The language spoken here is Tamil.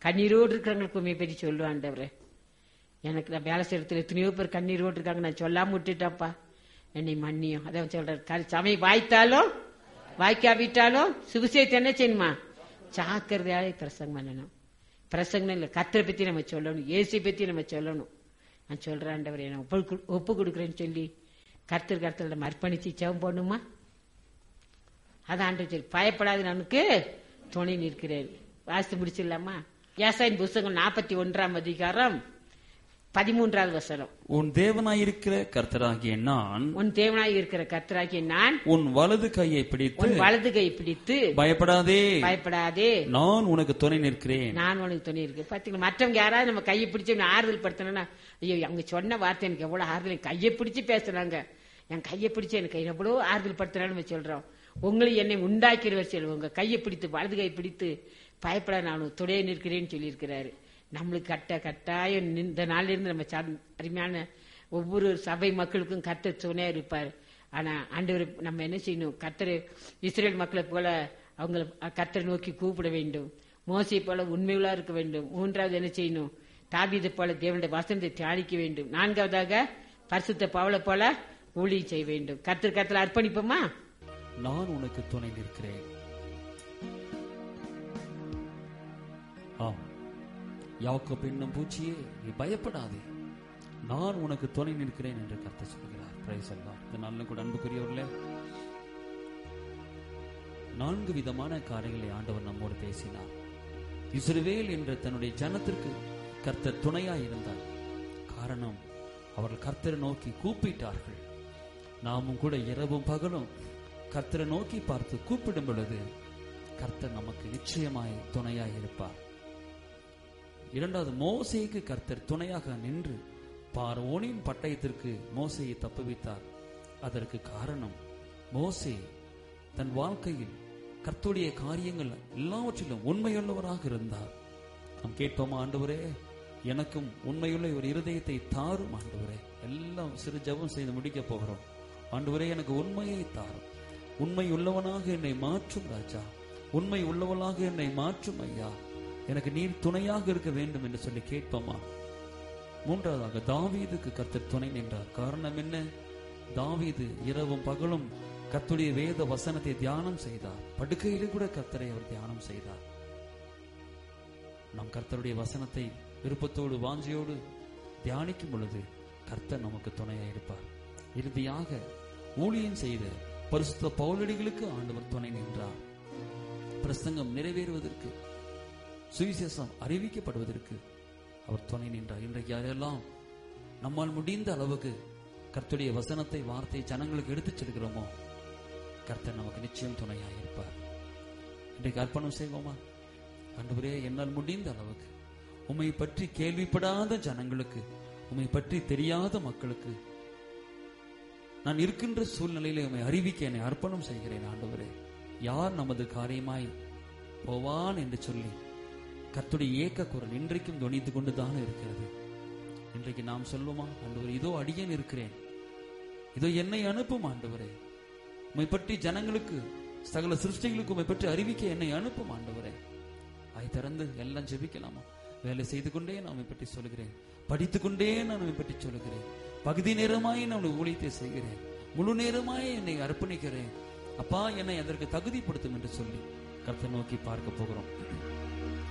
கண்ணீரோடு இருக்கிறவங்களுக்கு உண்மை பற்றி சொல்லுவேன் ஆண்டவரே எனக்கு நான் வேலை செய்யறதுல எத்தனையோ பேர் கண்ணீரோடு இருக்காங்க நான் சொல்லாம விட்டுட்டப்பா என்னை மன்னியும் அதான் சொல்றாரு சமயம் வாய்த்தாலும் வாய்க்காவிட்டாலும் சுவிசேஷத்தை என்ன செய்யணுமா ஜாக்கிரதையாக பிரசங்கம் பண்ணணும் பிரசங்கம் இல்லை கத்தரை பத்தி நம்ம சொல்லணும் ஏசி பத்தி நம்ம சொல்லணும் நான் சொல்றேன் ஆண்டவரே நான் ஒப்பு கொடு- ஒப்பு கொடுக்குறேன்னு சொல்லி கர்த்தர் கர்த்தர் நம்ம அர்ப்பணிச்சு ஜெபம் பண்ணுமா அதான் ஆண்டு சொல்லி பயப்படாது நமக்கு துணை நிற்கிறேன் வாசித்து முடிச்சிடலாமா வியாசாயின் புஸ்தகம் நாற்பத்தி ஒன்றாம் அதிகாரம் பதிமூன்றாவது வசனம் உன் தேவனாயிருக்கிற கர்த்தராகிய நான் உன் தேவனாய் இருக்கிற கர்த்தராகிய நான் உன் வலது கையை பிடித்து உன் வலது கை பிடித்து பயப்படாதே பயப்படாதே நான் உனக்கு துணை நிற்கிறேன் நான் உனக்கு துணை இருக்கு பாத்தீங்களா மற்றவங்க யாராவது நம்ம கையை பிடிச்சு இவனை ஆறுதல் படுத்தணும்னா ஐயோ அவங்க சொன்ன வார்த்தை எனக்கு எவ்வளவு ஆறுதல் என் கையை பிடிச்சு பேசுறாங்க என் கையை பிடிச்சு எனக்கு எவ்வளவு ஆறுதல் படுத்துறான்னு நம்ம சொல்றோம் உங்களை என்னை உண்டாக்கிறவர் சொல்லுவோம் உங்க கையை பிடித்து வலது கை பிடித்து பயப்பட நான் உனக்கு துணையை நிற்கிறேன்னு சொல்லியிருக்கிறாரு நம்மளுக்கு கட்ட கட்டாயம் நின்- இந்த நாள்ல இருந்து நம்ம சார்ந்த அருமையான ஒவ்வொரு சபை மக்களுக்கும் கர்த்தர் துணையா இருப்பார் ஆனா ஆண்டவர் நம்ம என்ன செய்யணும் கர்த்தர் இஸ்ரேல் மக்களை போல அவங்களை கர்த்தரை நோக்கி கூப்பிட வேண்டும் மோசை போல உண்மையுள்ளா இருக்க வேண்டும் மூன்றாவது என்ன செய்யணும் தாபீதை போல தேவனுடைய வசனத்தை தியானிக்க வேண்டும் நான்காவதாக பரிசுத்த பவளை போல ஊழியம் செய்ய வேண்டும் கர்த்தர் கர்த்தர் அர்ப்பணிப்போமா நான் உனக்கு துணை நிற்கிறேன் ஆம் யாக்கோப் என்னும் பூச்சியே நீ பயப்படாதே நான் உனக்கு துணை நிற்கிறேன் என்று கர்த்தர் சொல்கிறார் பிரைஸ் எல்லாம் இந்த நாளிலும் கூட அன்புக்குரியவர்களே நான்கு விதமான காரியங்களை ஆண்டவர் நம்மோடு பேசினார் இஸ்ரவேல் என்ற தன்னுடைய ஜனத்திற்கு கர்த்தர் துணையாய் இருந்தார் காரணம் அவர்கள் கர்த்தரை நோக்கி கூப்பிட்டார்கள் நாமும் கூட இரவும் பகலும் கர்த்தரை நோக்கி பார்த்து கூப்பிடும் பொழுது கர்த்தர் நமக்கு நிச்சயமாய் துணையாய் இருப்பார் இரண்டாவது மோசேக்கு கர்த்தர் துணையாக நின்று பார்வோனின் பட்டயத்திற்கு மோசையை தப்புவித்தார் அதற்கு காரணம் மோசே தன் வாழ்க்கையில் கர்த்தருடைய காரியங்கள் எல்லாவற்றிலும் உண்மையுள்ளவராக இருந்தார் நாம் கேட்போமா ஆண்டவரே எனக்கும் உண்மையுள்ள ஒரு இருதயத்தை தாரும் ஆண்டவரே எல்லாம் சிறு ஜெபம் செய்து முடிக்க போகிறோம் ஆண்டவரே எனக்கு உண்மையை தாரும் உண்மை உள்ளவனாக என்னை மாற்றும் ராஜா உண்மை உள்ளவனாக என்னை மாற்றும் ஐயா எனக்கு நீர் துணையாக இருக்க வேண்டும் என்று சொல்லி கேட்போமா மூன்றாவதாக தாவீதுக்கு கர்த்தர் துணை நின்றார் காரணம் என்ன தாவீது இரவும் பகலும் கர்த்தருடைய வேத வசனத்தை தியானம் செய்தார் படுக்கையிலே கூட கர்த்தரை அவர் தியானம் செய்தார் நாம் கர்த்தருடைய வசனத்தை விருப்பத்தோடு வாஞ்சியோடு தியானிக்கும் பொழுது கர்த்தர் நமக்கு துணையாக இருப்பார் இறுதியாக ஊழியம் செய்த பரிசுத்த பவுலடிகளுக்கு ஆண்டவர் துணை நின்றார் பிரசங்கம் நிறைவேறுவதற்கு சுவிசேஷம் அறிவிக்கப்படுவதற்கு அவர் துணை நின்றார் இன்றைக்கு யாரெல்லாம் நம்மால் முடிந்த அளவுக்கு கர்த்தருடைய வசனத்தை வார்த்தையை ஜனங்களுக்கு எடுத்துச் செல்கிறோமோ கர்த்தர் நமக்கு நிச்சயம் துணையாக இருப்பார் இன்றைக்கு அர்ப்பணம் செய்வோமா ஆண்டவரே என்னால் முடிந்த அளவுக்கு உம்மை பற்றி கேள்விப்படாத ஜனங்களுக்கு உம்மை பற்றி தெரியாத மக்களுக்கு நான் இருக்கின்ற சூழ்நிலையில உம்மை அறிவிக்க என்னை அர்ப்பணம் செய்கிறேன் ஆண்டவரே யார் நமது காரியமாய் போவான் என்று சொல்லி கர்த்துடைய ஏக்க குரல் இன்றைக்கும் துணித்து கொண்டுதான் இருக்கிறது இன்றைக்கு நாம் சொல்லுமா ஆண்டவர் இதோ அடியேன் இருக்கிறேன் இதோ என்னை அனுப்பும் ஆண்டவரே உம்மை பற்றி ஜனங்களுக்கு சகல சிருஷ்டிகளுக்கு உம்மை பற்றி அறிவிக்க என்னை அனுப்பும் ஆண்டவரே ஆய் திறந்து எல்லாம் ஜெபிக்கலாமா வேலை செய்து கொண்டே நான் உம்மை பற்றி சொல்கிறேன் படித்துக் கொண்டே நான் உம்மை பற்றி சொல்கிறேன் பகுதி நேரமாய் நான் உம்முடைய ஊழியத்தை செய்கிறேன் முழு நேரமாய் என்னை அர்ப்பணிக்கிறேன் அப்பா என்னை அதற்கு தகுதிப்படுத்தும் என்று சொல்லி கர்த்தர் நோக்கி பார்க்க போகிறோம்